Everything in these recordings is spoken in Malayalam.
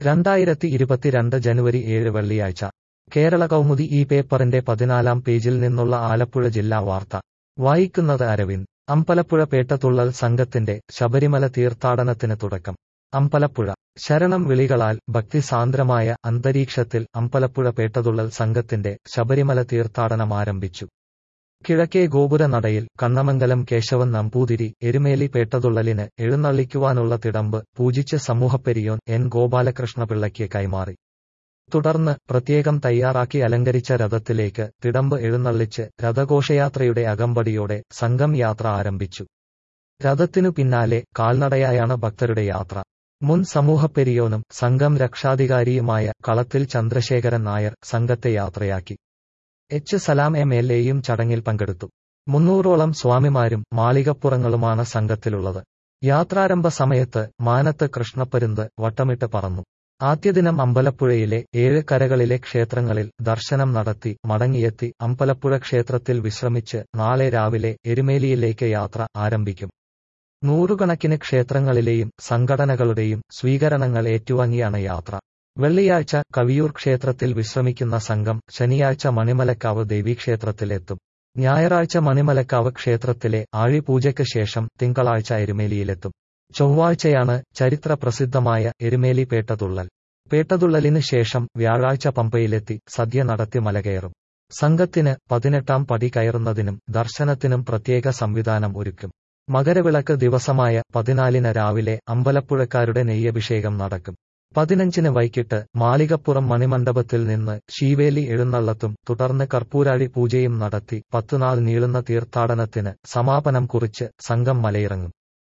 രണ്ടായിരത്തി ഇരുപത്തിരണ്ട് ജനുവരി ഏഴ് വെള്ളിയാഴ്ച കേരള കൗമുദി ഈ പേപ്പറിന്റെ പതിനാലാം പേജിൽ നിന്നുള്ള ആലപ്പുഴ ജില്ലാ വാർത്ത വായിക്കുന്നത് അരവിന്ദ് അമ്പലപ്പുഴ പേട്ടതുള്ളൽ സംഘത്തിന്റെ ശബരിമല തീർത്ഥാടനത്തിന് തുടക്കം അമ്പലപ്പുഴ ശരണം വിളികളാൽ ഭക്തിസാന്ദ്രമായ അന്തരീക്ഷത്തിൽ അമ്പലപ്പുഴ പേട്ടതുള്ളൽ സംഘത്തിന്റെ ശബരിമല തീർത്ഥാടനം ആരംഭിച്ചു കിഴക്കേ ഗോപുര നടയിൽ കണ്ണമംഗലം കേശവൻ നമ്പൂതിരി എരുമേലി പേട്ടതുള്ളലിന് എഴുന്നള്ളിക്കുവാനുള്ള തിടമ്പ് പൂജിച്ച് സമൂഹപ്പെരിയോൻ എൻ ഗോപാലകൃഷ്ണപിള്ളയ്ക്ക് കൈമാറി തുടർന്ന് പ്രത്യേകം തയ്യാറാക്കി അലങ്കരിച്ച രഥത്തിലേക്ക് തിടമ്പ് എഴുന്നള്ളിച്ച് രഥഘോഷയാത്രയുടെ അകമ്പടിയോടെ സംഘം യാത്ര ആരംഭിച്ചു രഥത്തിനു പിന്നാലെ കാൽനടയായാണ് ഭക്തരുടെ യാത്ര മുൻ സമൂഹപ്പെരിയോനും സംഘം രക്ഷാധികാരിയുമായ കളത്തിൽ ചന്ദ്രശേഖരൻ നായർ സംഘത്തെ യാത്രയാക്കി എച്ച് സലാം എം എൽ എയും ചടങ്ങിൽ പങ്കെടുത്തു മുന്നൂറോളം സ്വാമിമാരും മാളികപ്പുറങ്ങളുമാണ് സംഘത്തിലുള്ളത് യാത്രാരംഭ സമയത്ത് മാനത്ത് കൃഷ്ണപ്പരുന്ത് വട്ടമിട്ട് പറന്നു ആദ്യദിനം അമ്പലപ്പുഴയിലെ ഏഴ് കരകളിലെ ക്ഷേത്രങ്ങളിൽ ദർശനം നടത്തി മടങ്ങിയെത്തി അമ്പലപ്പുഴ ക്ഷേത്രത്തിൽ വിശ്രമിച്ച് നാളെ രാവിലെ എരുമേലിയിലേക്ക് യാത്ര ആരംഭിക്കും നൂറുകണക്കിന് ക്ഷേത്രങ്ങളിലെയും സംഘടനകളുടെയും സ്വീകരണങ്ങൾ ഏറ്റുവാങ്ങിയാണ് യാത്ര വെള്ളിയാഴ്ച കവിയൂർ ക്ഷേത്രത്തിൽ വിശ്രമിക്കുന്ന സംഘം ശനിയാഴ്ച മണിമലക്കാവ് ദേവീക്ഷേത്രത്തിലെത്തും ഞായറാഴ്ച മണിമലക്കാവ് ക്ഷേത്രത്തിലെ ആഴിപൂജയ്ക്ക് ശേഷം തിങ്കളാഴ്ച എരുമേലിയിലെത്തും ചൊവ്വാഴ്ചയാണ് ചരിത്ര പ്രസിദ്ധമായ എരുമേലി പേട്ടതുള്ളൽ പേട്ടതുള്ളലിന് ശേഷം വ്യാഴാഴ്ച പമ്പയിലെത്തി സദ്യ നടത്തി മലകയറും സംഘത്തിന് പതിനെട്ടാം പടി കയറുന്നതിനും ദർശനത്തിനും പ്രത്യേക സംവിധാനം ഒരുക്കും മകരവിളക്ക് ദിവസമായ പതിനാലിന് രാവിലെ അമ്പലപ്പുഴക്കാരുടെ നെയ്യഭിഷേകം നടക്കും പതിനഞ്ചിന് വൈകിട്ട് മാളികപ്പുറം മണിമണ്ഡപത്തിൽ നിന്ന് ശീവേലി എഴുന്നള്ളത്തും തുടർന്ന് കർപ്പൂരാഴി പൂജയും നടത്തി പത്തുനാൾ നീളുന്ന തീർത്ഥാടനത്തിന് സമാപനം കുറിച്ച് സംഘം മലയിറങ്ങും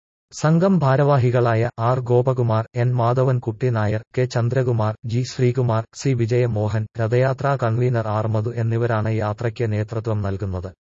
സംഘം ഭാരവാഹികളായ R Gopakumar N Madhavankutty Nair K Chandrakumar G Sreekumar C Vijayamohan രഥയാത്രാ കൺവീനർ ആർ മധു എന്നിവരാണ് യാത്രയ്ക്ക് നേതൃത്വം നൽകുന്നത്